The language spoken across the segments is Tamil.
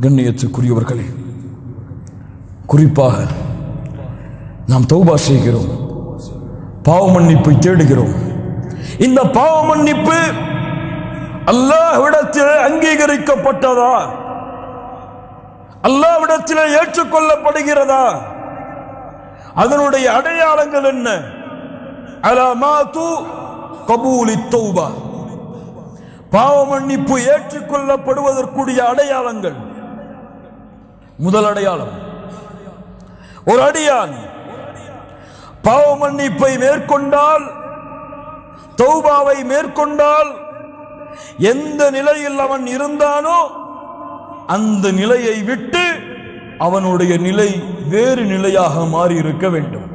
கண்ணியத்துக்குரியவர்களே குறிப்பாக நாம் தௌபா செய்கிறோம் பாவ மன்னிப்பை தேடுகிறோம் இந்த பாவ மன்னிப்பு அல்லாஹ்விடத்தில் அங்கீகரிக்கப்பட்டதா அல்லாஹ்விடத்தில் ஏற்றுக்கொள்ளப்படுகிறதா அதனுடைய அடையாளங்கள் என்ன அலமாத்து கபூலி தௌபா பாவ மன்னிப்பு ஏற்றுக்கொள்ளப்படுவதற்குரிய அடையாளங்கள் முதல் அடையாளம் ஒரு அடியான் பாவ மன்னிப்பை மேற்கொண்டால் தௌபாவை மேற்கொண்டால் எந்த நிலையில் அவன் இருந்தானோ அந்த நிலையை விட்டு அவனுடைய நிலை வேறு நிலையாக மாறி இருக்க வேண்டும்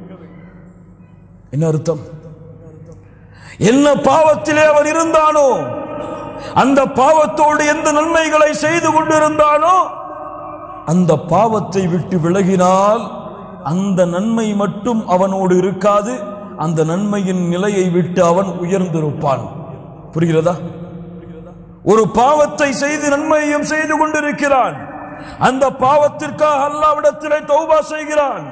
என்ன அர்த்தம் என்ன பாவத்திலே அவன் இருந்தானோ அந்த பாவத்தோடு எந்த நன்மைகளை செய்து கொண்டிருந்தானோ அந்த பாவத்தை விட்டு விலகினால் அந்த நன்மை மட்டும் அவனோடு இருக்காது அந்த நன்மையின் நிலையை விட்டு அவன் உயர்ந்திருப்பான் புரிகிறதா ஒரு பாவத்தை செய்து நன்மையும் செய்து கொண்டிருக்கிறான் அந்த பாவத்திற்காக அல்லாவிடத்திலே தௌபா செய்கிறான்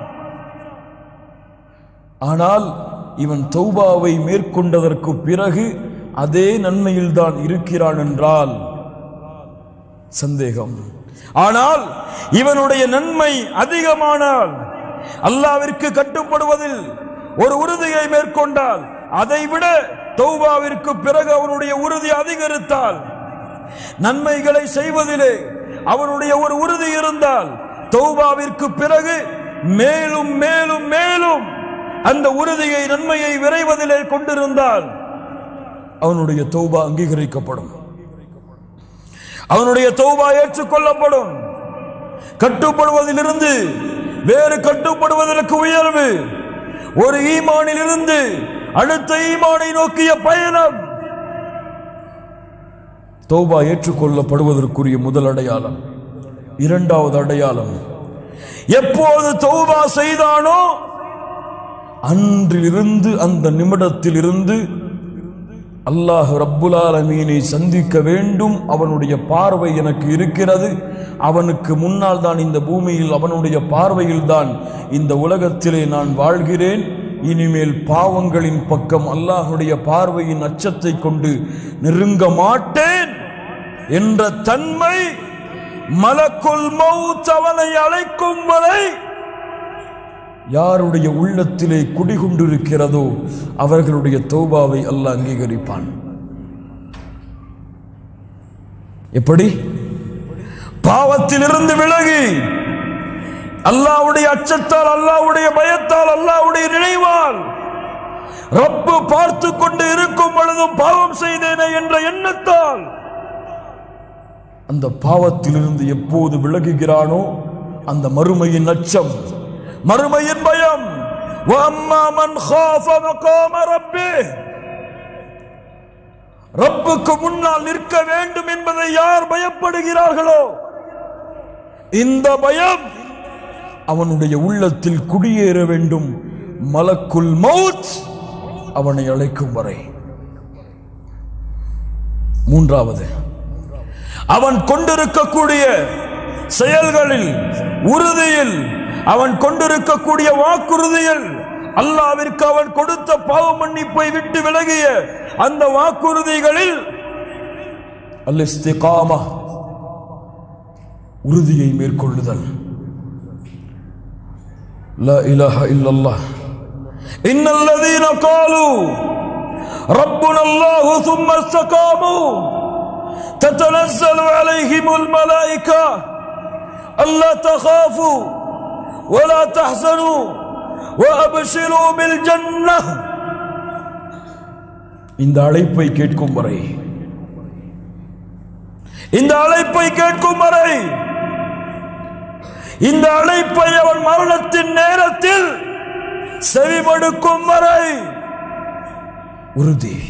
ஆனால் இவன் தௌபாவை மேற்கொண்டதற்கு பிறகு அதே நன்மையில் தான் இருக்கிறான் என்றால் சந்தேகம் ஆனால் இவனுடைய நன்மை அதிகமானால் அல்லாவிற்கு கட்டுப்படுவதில் ஒரு உறுதியை மேற்கொண்டால் அதை விட தௌபாவிற்கு பிறகு அவனுடைய உறுதி அதிகரித்தால் நன்மைகளை செய்வதிலே அவனுடைய ஒரு உறுதி இருந்தால் தௌபாவிற்கு பிறகு மேலும் மேலும் மேலும் அந்த உறுதியை நன்மையை விரைவதிலே கொண்டிருந்தால் அவனுடைய தௌபா அங்கீகரிக்கப்படும் அவனுடைய தௌபா ஏற்றுக்கொள்ளப்படும் கட்டுப்படுவதிலிருந்து வேறு கட்டுப்படுவதற்கு உயர்வு ஒரு ஈமானில் இருந்து அடுத்த ஈமானை நோக்கிய பயணம் தௌபா ஏற்றுக்கொள்ளப்படுவதற்குரிய முதல் அடையாளம் இரண்டாவது அடையாளம் எப்போது தௌபா செய்தானோ அன்றிலிருந்து அந்த நிமிடத்தில் இருந்து அல்லாஹ் ரப்புல் ஆலமீனை சந்திக்க வேண்டும் அவனுடைய பார்வை எனக்கு இருக்கிறது அவனுக்கு முன்னால் தான் இந்த பூமியில் அவனுடைய பார்வையில் தான் இந்த உலகத்திலே நான் வாழ்கிறேன் இனிமேல் பாவங்களின் பக்கம் அல்லாஹுடைய பார்வையின் அச்சத்தை கொண்டு நெருங்க மாட்டேன் என்ற தன்மை மலக்குல் மௌத் அவனை அழைக்கும் வரை யாருடைய உள்ளத்திலே குடிகொண்டிருக்கிறதோ அவர்களுடைய தௌபாவை அல்லாஹ் அங்கீகரிப்பான் எப்படி பாவத்திலிருந்து விலகி அல்லாவுடைய அச்சத்தால் அல்லாவுடைய பயத்தால் அல்லாவுடைய நினைவால் ரப்பு பார்த்து கொண்டு இருக்கும் பொழுதும் பாவம் செய்தேனே என்ற எண்ணத்தால் அந்த பாவத்திலிருந்து எப்போது விலகுகிறானோ அந்த மறுமையின் அச்சம் மறுமையின் பயம் وَأَمَّا مَنْ خَافَ مَقَامَ رَبِّهِ ரப்புக்கு முன்னால் நிற்க வேண்டும் என்பதை யார் பயப்படுகிறார்களோ இந்த பயம் அவனுடைய உள்ளத்தில் குடியேற வேண்டும் மலக்குல் மௌத் அவனை அழைக்கும் வரை மூன்றாவது அவன் கொண்டிருக்கக்கூடிய செயல்களில் உறுதியில் அவன் கொண்டிருக்கக்கூடிய வாக்குறுதியில் அல்லாவிற்கு அவன் கொடுத்த பாவ மன்னிப்பை விட்டு விலகிய அந்த வாக்குறுதிகளில் அல் இஸ்திகாமா உறுதியை மேற்கொள்ளுதல் لا إله إلا الله إن الذين قالوا ربنا الله ثم استقاموا تتنزل عليهم الملائكة ألا تخافوا ولا تحزنوا وأبشروا بالجنة இந்த அழைப்பை கேட்கும் வரை இந்த அழைப்பை கேட்கும் வரை இந்த அழைப்பை அவன் மரணத்தின் நேரத்தில் செவிமடுக்கும் வரை உறுதி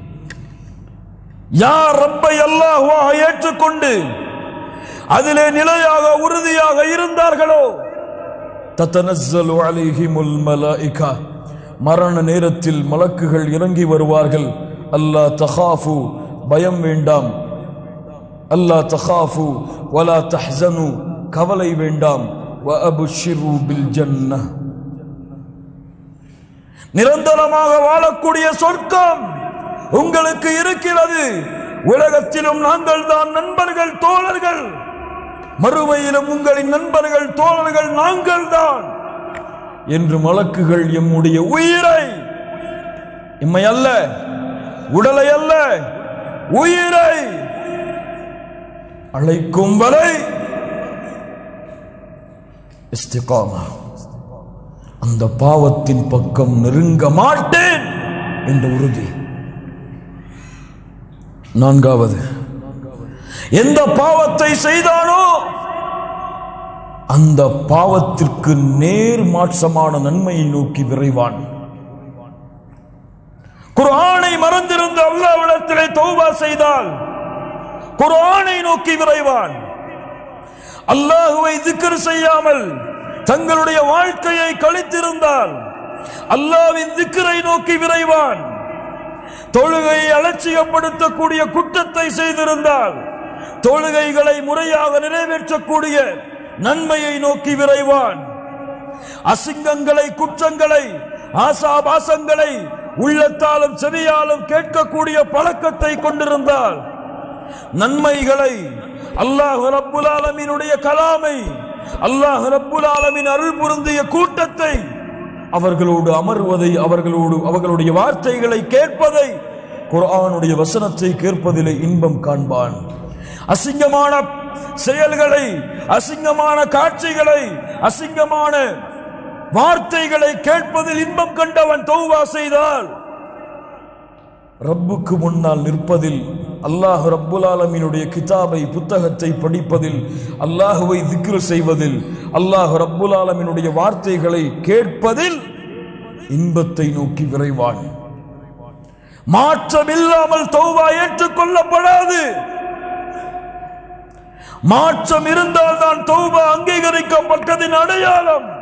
யார் ரப்பை அல்லாஹ்வாக ஏற்றுக்கொண்டு அதிலே நிலையாக உறுதியாக இருந்தார்களோ தத்தனஸ்ஸலு அலைஹிமுல் மலாயிகா மரண நேரத்தில் மலக்குகள் இறங்கி வருவார்கள் அல்லாஹ் தஹாஃபு பயம் வேண்டாம் அல்லா தகாஃபு வலா தஹ்சனு கவலை வேண்டாம் வஅப்ஷிரு பில் ஜன்னஹ் நிரந்தரமாக வாழக்கூடிய சொர்க்கம் உங்களுக்கு இருக்கிறது உலகத்திலும் நாங்கள் தான் நண்பர்கள் தோழர்கள் மறுமையிலும் உங்களின் நண்பர்கள் தோழர்கள் நாங்கள் தான் என்று மலக்குகள் எம்முடைய உயிரை இம்மை அல்ல உடலை அல்ல உயிரை அழைக்கும் வரை இஸ்திகாமா அந்த பாவத்தின் பக்கம் நெருங்க மாட்டேன் என்ற உறுதி நான்காவது எந்த பாவத்தை செய்தானோ அந்த பாவத்திற்கு நேர் மாற்றமான நன்மையை நோக்கி விரைவான் குர்ஆனை மறந்திருந்த அல்லாவிடத்திலே தௌபா செய்தால் குர்ஆனை நோக்கி விரைவான் அல்லாஹுவை திக்ர் செய்யாமல் தங்களுடைய வாழ்க்கையை கழித்திருந்தால் அல்லாவின் திக்கரை நோக்கி விரைவான் தொழுகையை அலட்சியப்படுத்தக்கூடிய குற்றத்தை செய்திருந்தால் தொழுகைகளை முறையாக நிறைவேற்றக்கூடிய நன்மையை நோக்கி விரைவான் அசிங்கங்களை குற்றங்களை ஆசாபாசங்களை உள்ளத்தாலும் செவியாலும் கேட்கக்கூடிய பழக்கத்தை கொண்டிருந்தால் நன்மைகளை அல்லாஹ் ரப்புல் ஆலமீனுடைய கலாமை அல்லாஹ் ரப்புல் ஆலமீன் அருள் புரிந்திய கூட்டத்தை அவர்களோடு அமர்வதை அவர்களோடு அவர்களுடைய வார்த்தைகளை கேட்பதை குர்ஆனுடைய வசனத்தை கேட்பதிலே இன்பம் காண்பான் அசிங்கமான செயல்களை அசிங்கமான காட்சிகளை அசிங்கமான வார்த்தைகளை கேட்பதில் இன்பம் கண்டவன் தௌவா செய்தால் ரப்புக்கு முன்னால் நிற்பதில் அல்லாஹ் ரப்புல் ஆலமீனுடைய கிதாபை புத்தகத்தை படிப்பதில் அல்லாஹுவை திக்ரு செய்வதில் அல்லாஹ் ரப்புல் ஆலமீனுடைய வார்த்தைகளை கேட்பதில் இன்பத்தை நோக்கி விரைவான் மாற்றம் இல்லாமல் தௌபா ஏற்றுக்கொள்ளப்படாது மாற்றம் இருந்தால் தான் தௌபா அங்கீகரிக்கப்பட்டதின் அடையாளம்